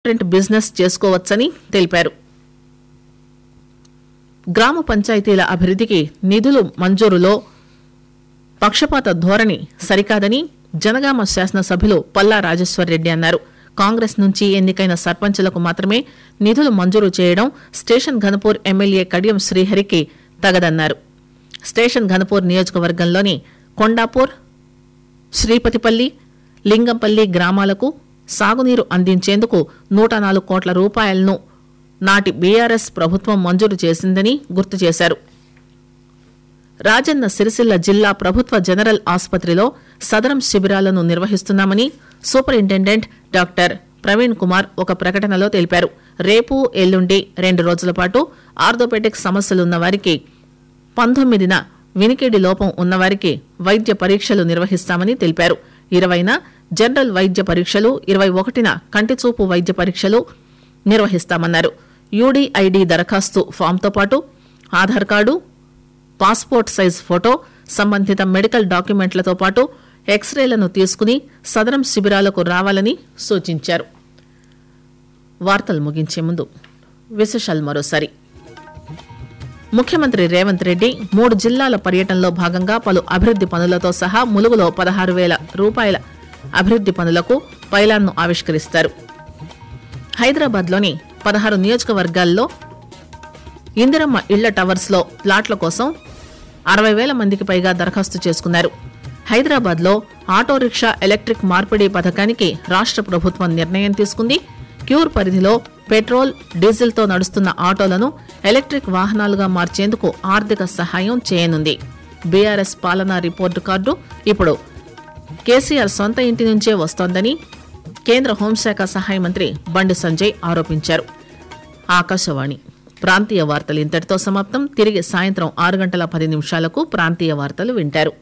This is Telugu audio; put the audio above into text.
రెస్టారెంట్ బిజినెస్ చేసుకోవచ్చని తెలిపారు గ్రామ పంచాయతీల అభివృద్ధికి నిధులు మంజూరులో పక్షపాత ధోరణి సరికాదని జనగామ శాసనసభ్యులు పల్లా రాజేశ్వరరెడ్డి అన్నారు కాంగ్రెస్ నుంచి ఎన్నికైన సర్పంచులకు మాత్రమే నిధులు మంజూరు చేయడం స్టేషన్ ఘనపూర్ ఎమ్మెల్యే కడియం శ్రీహరికి తగదన్నారు స్టేషన్ ఘనపూర్ నియోజకవర్గంలోని కొండాపూర్ శ్రీపతిపల్లి లింగంపల్లి గ్రామాలకు సాగునీరు అందించేందుకు నూట నాలుగు కోట్ల రూపాయలను నాటి బీఆర్ఎస్ ప్రభుత్వం మంజూరు చేసిందని గుర్తు చేశారు రాజన్న సిరిసిల్ల జిల్లా ప్రభుత్వ జనరల్ ఆసుపత్రిలో సదరం శిబిరాలను నిర్వహిస్తున్నామని సూపరింటెండెంట్ డాక్టర్ ప్రవీణ్ కుమార్ ఒక ప్రకటనలో తెలిపారు రేపు ఎల్లుండి రెండు రోజుల పాటు ఆర్థోపెటిక్ సమస్యలున్న వారికి పంతొమ్మిదిన వినికిడి లోపం ఉన్నవారికి వైద్య పరీక్షలు నిర్వహిస్తామని తెలిపారు ఇరవైన జనరల్ వైద్య పరీక్షలు ఇరవై ఒకటిన కంటిచూపు వైద్య పరీక్షలు నిర్వహిస్తామన్నారు యూడీఐడి దరఖాస్తు ఫామ్తో పాటు Aadhaar card passport size photo సంబంధిత మెడికల్ డాక్యుమెంట్లతో పాటు ఎక్స్రేలను తీసుకుని సదరం శిబిరాలకు రావాలని సూచించారు వార్తలు ముగించే ముందు విశేషాలు మరోసారి ముఖ్యమంత్రి రేవంత్ రెడ్డి మూడు జిల్లాల పర్యటనలో భాగంగా పలు అభివృద్ది పనులతో సహా ములుగులో పదహారు వేల రూపాయల అభివృద్ది పనులకు పైలాన్ను ఆవిష్కరిస్తారు హైదరాబాద్లోని పదహారు నియోజకవర్గాల్లో ఇందిరమ్మ ఇళ్ల టవర్స్ లో ప్లాట్ల కోసం అరవై వేల మందికి పైగా దరఖాస్తు చేసుకున్నారు హైదరాబాద్ లో ఆటో రిక్షా ఎలక్ట్రిక్ మార్పిడి పథకానికి రాష్ట్ర ప్రభుత్వం నిర్ణయం తీసుకుంది క్యూర్ పరిధిలో పెట్రోల్ డీజిల్ తో నడుస్తున్న ఆటోలను ఎలక్ట్రిక్ వాహనాలుగా మార్చేందుకు ఆర్థిక సహాయం చేయనుంది బీఆర్ఎస్ పాలనా రిపోర్టు కార్డు ఇప్పుడు కేసీఆర్ సొంత ఇంటి నుంచే వస్తోందని కేంద్ర హోంశాఖ సహాయ మంత్రి బండి సంజయ్ ఆరోపించారు ఆకాశవాణి ప్రాంతీయ వార్తలు ఇంతటితో సమాప్తం తిరిగి సాయంత్రం ఆరు గంటల పది నిమిషాలకు ప్రాంతీయ వార్తలు వింటారు